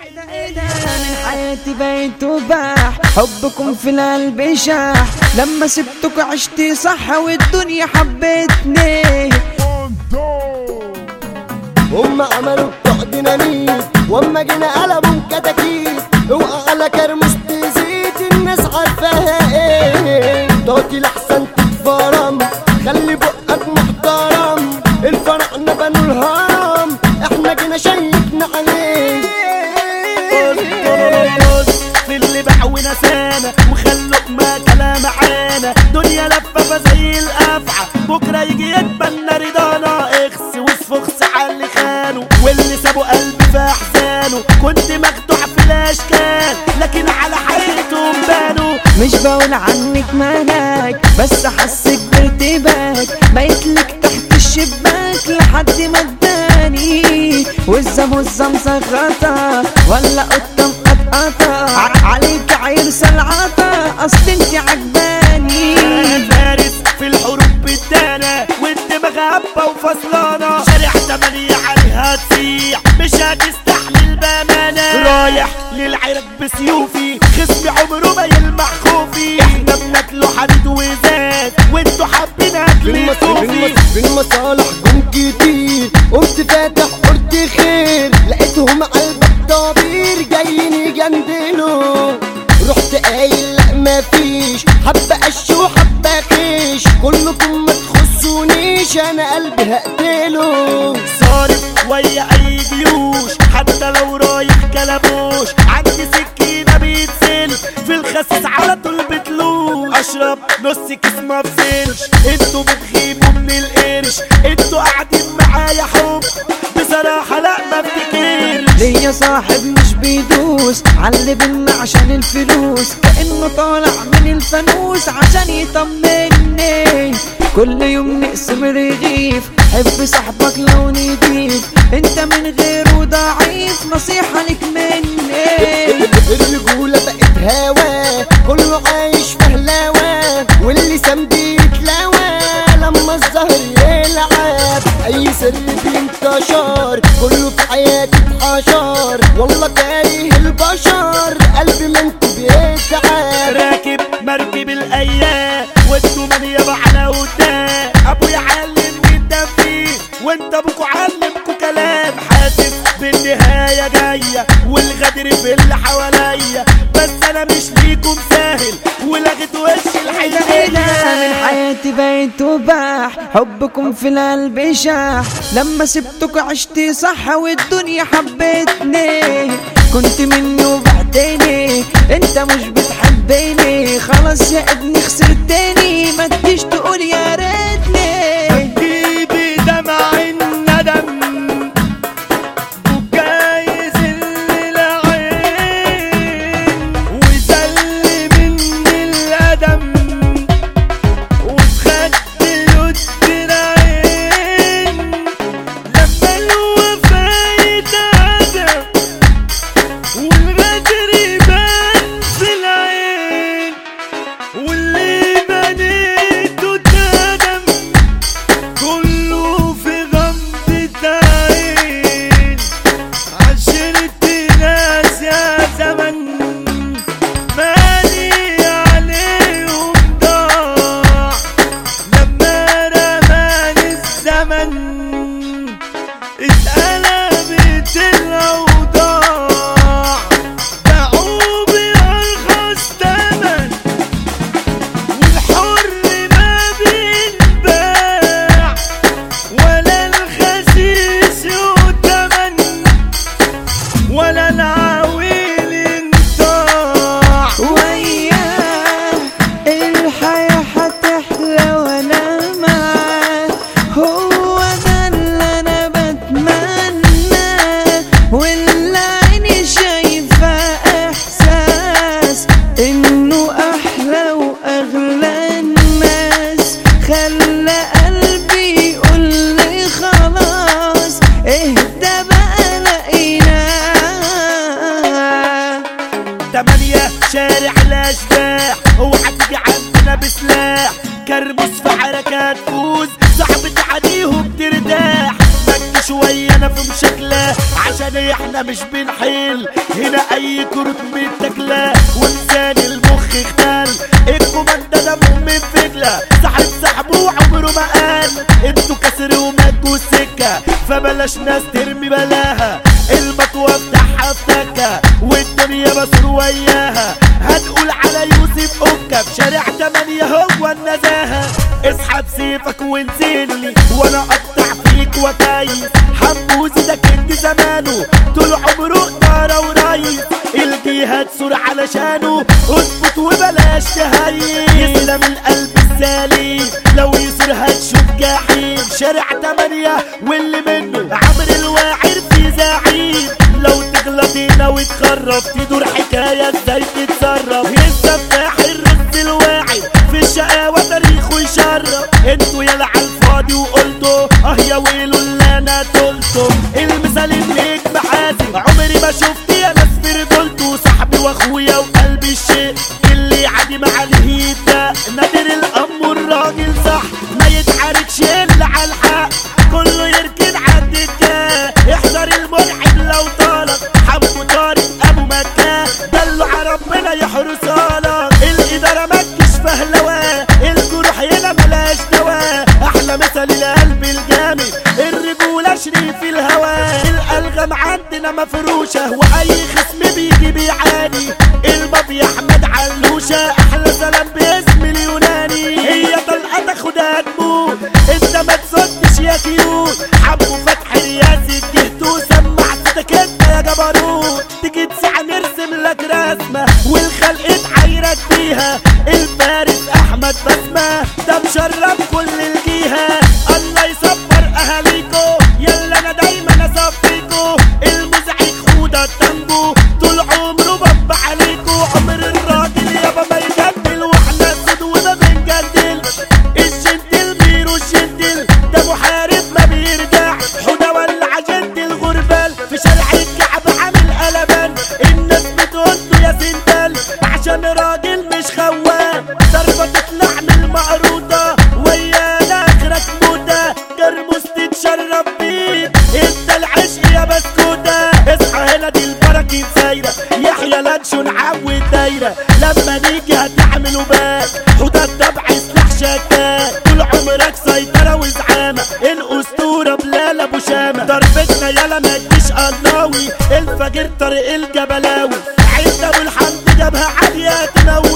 من حياتي بقيت وباح حبكم في القلب شاح لما سبتك عشتي صح والدنيا حبتني هم عملوا بتوع ديناميت واما جينا قلبوا كتاكيت اوعى على كرموس تزيد الناس عارفاها ايه تعطي لحسن تتفرم خلي بقك محترم الفرحنا بنو الهرم احنا جينا شيكنا عليه في اللي باع ونسانا وخلوا ما كلام معانا دنيا لفافة زي الافعى بكرة يجي يتبنى رضانا اخس واسفخس على اللي خانوا واللي سابوا قلبي في احزانه كنت مخدوع في الاشكال لكن على حقيقتهم بانوا مش بقول عنك مالك بس حسك بارتباك بيتلك تحت الشباك لحد ما اداني وزة مزة مسخطة ولا قطة مقطقطة ع- عليك عرس العطا اصل انت عجباني انا فارس في الحروب بالدانا والدماغ هبة وفصلانة شارع تمانية عليها تسيح مش هتستحمل بامانة رايح للعرق بسيوفي خصمي عمره ما يلمح خوفي احنا بناكله حديد وزاد وانتوا حابين اكل في صوفي المصالح في المصالح جم كتير قمت فاتح قلت خير لقيتهم على الباب طبير جايين يجندلوا رحت قايل لا مفيش حبة قش وحبة خيش كلكم ما تخصونيش انا قلبي هقتله صارف ويا اي جيوش حتى لو رايح كلبوش عندي سكينة بيتسل في الخسيس على طول بتلوش اشرب نص كيس ما بسلش انتوا بتخيبوا من القرش انتوا قاعدين معايا حب بصراحة لا ما افتكرش ليا صاحب مش بيدوس علي بينا عشان الفلوس كأنه طالع من الفانوس عشان يطمني كل يوم نقسم رغيف حب صاحبك لو نضيف انت من غيره ضعيف نصيحة لك مني الرجولة بقت هوا كله عايش في هلاوة واللي سام بيتلاوى لما الزهر يلعب اي سر بينتشر كله في حياتي اتحشر والله كاره البشر قلبي منكم بيتعب راكب مركب الايام وانتوا من يابا على قدام ابويا علم جدا فيه وانت ابوكوا علمكوا كلام حاسس بالنهايه جايه والغدر في اللي حواليا بس انا مش ليكم ساهل ولغيت وش من الحياه حياتي بقيت وباح حبكم في القلب شاح لما سبتك عشتي صح والدنيا حبتني كنت مني وبعديني انت مش بتحبني خلاص يا ابني خسرتني ما تجيش تقول يا ريتني جيبي دمع الندم وجايز العين وزل مني القدم واتخدت له الدراعين لما الوفا يتعدم والغدر يبان في العين واللي بنيته اتهدم كله في غمضة عين عشرة ناس يا زمن مالي عليهم ضاع لما رماني الزمن اتقلبت الأوضاع باعوا بأرخص تمن والحر ما بينباع ولا الخسيس يؤتمن ولا العويل ينطاع وياه الحياة هتحلى وانا معاه هو ده اللي انا بتمناه واللي عيني شايفة احساس انه احلى واغلى الناس خلى قلبي يقول لي خلاص اهدى بقى لقيناه تمانية شارع الاشباح اوعى تيجي عندنا بسلاح كرموس في حركات فوز صاحب تعديهم ترتاح مد شوية انا في مشاكل الله عشان احنا مش بنحل هنا اي كروت متاكله ولسان المخ اختل الكوماندا ده من فجله صاحب صاحبه وعمره ما قال انتوا كسر ومجوا السكه فبلاش ناس ترمي بلاها المطوه بتاعها افتكه والدنيا بصر وياها هنقول على يوسف اوكا في شارع تمانية هو النزاهة اسحب سيفك وانزلني وانا اقطع فيك وكايس حموزي ده كنت زمانه طول عمره نارة ورايس الجهاد سور علشانه اظبط وبلاش تهيس يسلم القلب السليم لو يصير هتشوف جحيم شارع تمانية واللي منه عمرو الواعر في زعيم لو تغلط هنا وتخرب تدور حكاية ازاي تتصرف السفاح الرز الواعي في الشقاوة تاريخه يشرف انتوا يلا على الفاضي وقلتوا اه يا ويلو اللي انا قلته المثال النجم حازم عمري ما شفت يا ناس في رجولته صاحبي واخويا وقلبي الشيء اللي عادي مع الهيد ده نادر الام والراجل صح ما يتحركش الا على الحق كله يركن عند الجاه احذر الملحد لو طالك حبه طارق ابو مكة دلوا على ربنا يحرسالك الاداره مكش فهلواه الجروح هنا ملاش دواء احلى مثل القلب الجامد الرجوله شريف الهوى الالغام عندنا مفروشه واي خصم بيجي بيعاني الماضي احمد علوشه احلى سلام باسم اليوناني هي طلقه تاخدها تموت انت ما تصدش يا كيوت حبوا فتح رياس الجهتو سمع صوتك انت يا جبروت تيجي تسعى نرسم لك رسمه والخلق اتعايرك بيها الفارس احمد بسمه ده مشرف كل الجهه الله يصبر اهاليكو يلا انا دايما اصفيكو المزعج خوده التانجو طول عمره بب عليكو عمر الراجل يابا ما يجدل واحنا سود وما بنجدل الجندل ميرو الجندل ده محارب ما بيرجع حوده ولا جندل غربال في شارع الكعب عامل قلبان الناس بتقول له يا سندال عشان راجل مش خوان ضربة تطلع من المقروطة ويانا اخرك موتة كرموس تتشرب بيك انت العشق يا بسكوتة اصحى هنا دي البركة سايرة يحيى لانشو نعود دايرة لما نيجي هتعملوا بال حوده الطبع سلاح شكاك طول عمرك سيطرة وزعامة الأسطورة بلال أبو شامة ضربتنا يالا ما تجيش قلاوي الفجر طريق الجبلاوي عدة والحمد جابها عالية تنوي